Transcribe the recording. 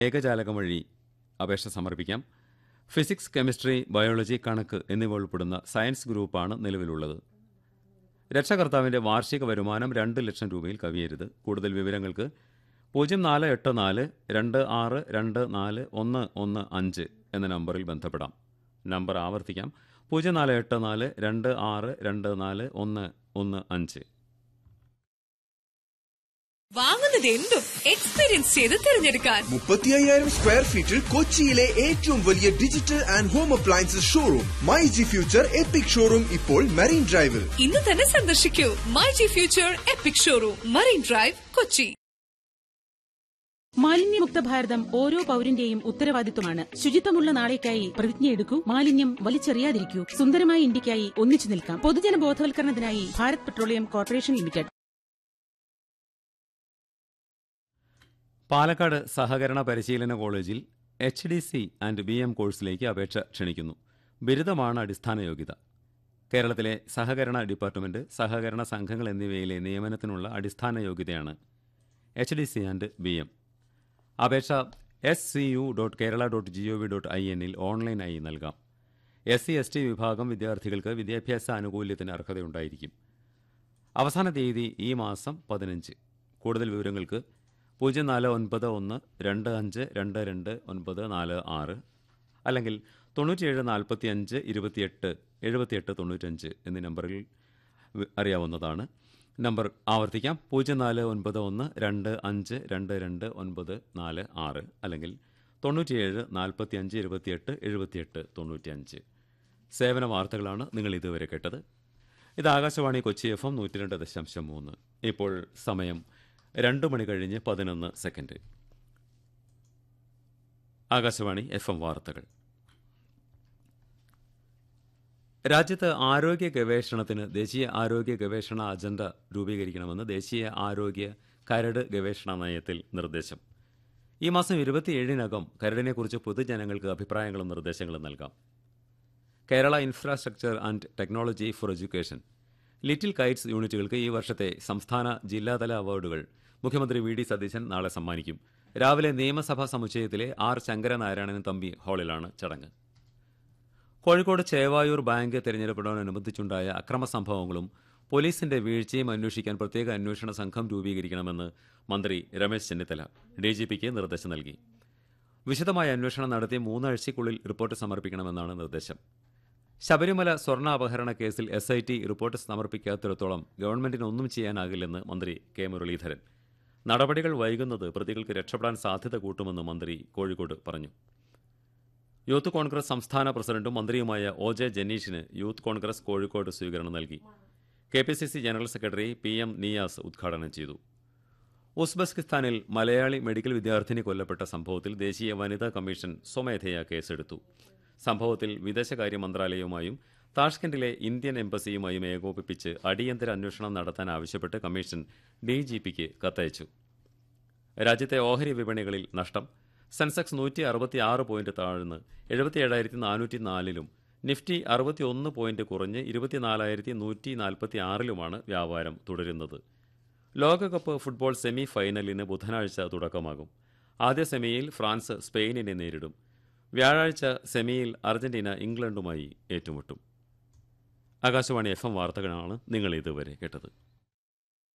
ഏകജാലകം വഴി അപേക്ഷ സമർപ്പിക്കാം ഫിസിക്സ് കെമിസ്ട്രി ബയോളജി കണക്ക് എന്നിവ ഉൾപ്പെടുന്ന സയൻസ് ഗ്രൂപ്പാണ് നിലവിലുള്ളത് രക്ഷകർത്താവിന്റെ വാർഷിക വരുമാനം രണ്ട് ലക്ഷം രൂപയിൽ കവിയരുത് കൂടുതൽ വിവരങ്ങൾക്ക് പൂജ്യം നാല് എട്ട് നാല് രണ്ട് ആറ് രണ്ട് നാല് ഒന്ന് ഒന്ന് അഞ്ച് എന്ന നമ്പറിൽ ബന്ധപ്പെടാം നമ്പർ ആവർത്തിക്കാം പൂജ്യം നാല് എട്ട് നാല് രണ്ട് ആറ് രണ്ട് നാല് ഒന്ന് ഒന്ന് അഞ്ച് വാങ്ങുന്നത് എന്തും എക്സ്പീരിയൻസ് ചെയ്ത് തിരഞ്ഞെടുക്കാൻ മുപ്പത്തി അയ്യായിരം സ്ക്വയർ ഫീറ്റിൽ കൊച്ചിയിലെ ഏറ്റവും വലിയ digital and home appliances showroom My G Future Epic showroom ഇപ്പോൾ മറീൻ ഡ്രൈവിൽ ഇന്ന് തന്നെ സന്ദർശിക്കൂ My G Future Epic showroom Marine Drive Kochi മാലിന്യമുക്ത ഭാരതം ഓരോ പൌരന്റെയും ഉത്തരവാദിത്വമാണ് ശുചിത്വമുള്ള നാളേക്കായി പ്രതിജ്ഞയെടുക്കൂ മാലിന്യം വലിച്ചെറിയാതിരിക്കൂ സുന്ദരമായ ഇന്ത്യക്കായി ഒന്നിച്ചു നിൽക്കാം പൊതുജന ബോധവൽക്കരണത്തിനായി Bharat petroleum corporation limited Palakkad സഹകരണ പരിശീലന കോളേജിൽ H D C and B M കോഴ്സിലേക്ക് അപേക്ഷ ക്ഷണിക്കുന്നു ബിരുദമാണ് അടിസ്ഥാന യോഗ്യത കേരളത്തിലെ സഹകരണ ഡിപ്പാർട്ട്മെന്റ് സഹകരണ സംഘങ്ങൾ എന്നിവയിലെ നിയമനത്തിനുള്ള അടിസ്ഥാന യോഗ്യതയാണ് H D C and B M അപേക്ഷ S C U dot Kerala dot G O V dot I എന്നിൽ ഓൺലൈനായി നൽകാം എസ് സി എസ് ടി വിഭാഗം വിദ്യാർത്ഥികൾക്ക് വിദ്യാഭ്യാസ ആനുകൂല്യത്തിന് അർഹതയുണ്ടായിരിക്കും അവസാന തീയതി ഈ മാസം പതിനഞ്ച് കൂടുതൽ വിവരങ്ങൾക്ക് പൂജ്യം നാല് ഒൻപത് ഒന്ന് രണ്ട് അഞ്ച് രണ്ട് രണ്ട് ഒൻപത് നാല് ആറ് അല്ലെങ്കിൽ തൊണ്ണൂറ്റിയേഴ് നാൽപ്പത്തി അഞ്ച് ഇരുപത്തിയെട്ട് എഴുപത്തിയെട്ട് തൊണ്ണൂറ്റഞ്ച് എന്നീ നമ്പറിൽ വി- അറിയാവുന്നതാണ് നമ്പർ ആവർത്തിക്കാം പൂജ്യം നാല് ഒൻപത് ഒന്ന് രണ്ട് അഞ്ച് രണ്ട് രണ്ട് ഒൻപത് നാല് ആറ് അല്ലെങ്കിൽ തൊണ്ണൂറ്റിയേഴ് നാൽപ്പത്തി അഞ്ച് ഇരുപത്തിയെട്ട് എഴുപത്തിയെട്ട് തൊണ്ണൂറ്റിയഞ്ച് സേവന വാർത്തകളാണ് നിങ്ങൾ ഇതുവരെ കേട്ടത് ഇത് ആകാശവാണി കൊച്ചി എഫ് എം നൂറ്റി രണ്ട് ദശാംശം മൂന്ന് ഇപ്പോൾ സമയം രണ്ട് മണി കഴിഞ്ഞ് പതിനൊന്ന് സെക്കൻഡ് ആകാശവാണി എഫ് എം വാർത്തകൾ രാജ്യത്ത് ആരോഗ്യ ഗവേഷണത്തിന് ദേശീയ ആരോഗ്യ ഗവേഷണ അജണ്ട രൂപീകരിക്കണമെന്ന് ദേശീയ ആരോഗ്യ കരട് ഗവേഷണ നയത്തിൽ നിർദ്ദേശം ഈ മാസം ഇരുപത്തിയേഴിനകം കരടിനെക്കുറിച്ച് പൊതുജനങ്ങൾക്ക് അഭിപ്രായങ്ങളും നിർദ്ദേശങ്ങളും നൽകാം Kerala infrastructure and technology for education little kites യൂണിറ്റുകൾക്ക് ഈ വർഷത്തെ സംസ്ഥാന ജില്ലാതല അവാർഡുകൾ മുഖ്യമന്ത്രി വി ഡി സതീശൻ നാളെ സമ്മാനിക്കും രാവിലെ നിയമസഭാ സമുച്ചയത്തിലെ ആർ ശങ്കരനാരായണൻ തമ്പി ഹാളിലാണ് ചടങ്ങ് കോഴിക്കോട് ചേവായൂർ ബാങ്ക് തെരഞ്ഞെടുപ്പിനോടനുബന്ധിച്ചുണ്ടായ അക്രമ സംഭവങ്ങളും പോലീസിന്റെ വീഴ്ചയും അന്വേഷിക്കാൻ പ്രത്യേക അന്വേഷണ സംഘം രൂപീകരിക്കണമെന്ന് മന്ത്രി രമേശ് ചെന്നിത്തല ഡിജിപിക്ക് നിർദ്ദേശം നൽകി വിശദമായ അന്വേഷണം നടത്തി മൂന്നാഴ്ചയ്ക്കുള്ളിൽ റിപ്പോർട്ട് സമർപ്പിക്കണമെന്നാണ് നിർദ്ദേശം ശബരിമല സ്വർണ്ണ അപഹരണ കേസിൽ എസ് ഐ ടി റിപ്പോർട്ട് സമർപ്പിക്കാത്തിടത്തോളം ഗവൺമെന്റിന് ഒന്നും ചെയ്യാനാകില്ലെന്ന് മന്ത്രി കെ മുരളീധരൻ നടപടികൾ വൈകുന്നത് പ്രതികൾക്ക് രക്ഷപ്പെടാൻ സാധ്യത കൂട്ടുമെന്ന് മന്ത്രി കോഴിക്കോട് പറഞ്ഞു യൂത്ത് കോൺഗ്രസ് സംസ്ഥാന പ്രസിഡന്റും മന്ത്രിയുമായ ഒ ജെ ജനീഷിന് യൂത്ത് കോൺഗ്രസ് കോഴിക്കോട് സ്വീകരണം നൽകി K P C C general secretary P M Niyas ഉദ്ഘാടനം ചെയ്തു ഉസ്ബെക്കിസ്ഥാനിൽ മലയാളി മെഡിക്കൽ വിദ്യാർത്ഥിനി കൊല്ലപ്പെട്ട സംഭവത്തിൽ ദേശീയ വനിതാ കമ്മീഷൻ സ്വമേധയാ കേസെടുത്തു സംഭവത്തിൽ വിദേശകാര്യ മന്ത്രാലയവുമായും താഷ്കന്റിലെ ഇന്ത്യൻ എംബസിയുമായും ഏകോപിപ്പിച്ച് അടിയന്തര അന്വേഷണം നടത്താൻ ആവശ്യപ്പെട്ട് കമ്മീഷൻ ഡിജിപിക്ക് കത്തയച്ചു രാജ്യത്തെ ഓഹരി വിപണികളിൽ നഷ്ടം സെൻസെക്സ് നൂറ്റി അറുപത്തി ആറ് പോയിന്റ് താഴ്ന്ന് എഴുപത്തിയേഴായിരത്തി നാനൂറ്റി നാലിലും നിഫ്റ്റി അറുപത്തിയൊന്ന് പോയിന്റ് കുറഞ്ഞ് ഇരുപത്തിനാലായിരത്തി നൂറ്റി നാൽപ്പത്തി ആറിലുമാണ് വ്യാപാരം തുടരുന്നത് ലോകകപ്പ് ഫുട്ബോൾ സെമി ഫൈനലിന് ബുധനാഴ്ച തുടക്കമാകും ആദ്യ സെമിയിൽ ഫ്രാൻസ് സ്പെയിനിനെ നേരിടും വ്യാഴാഴ്ച സെമിയിൽ അർജന്റീന ഇംഗ്ലണ്ടുമായി ഏറ്റുമുട്ടും ആകാശവാണി എഫ് എം വാർത്തകളാണ് നിങ്ങൾ ഇതുവരെ കേട്ടത്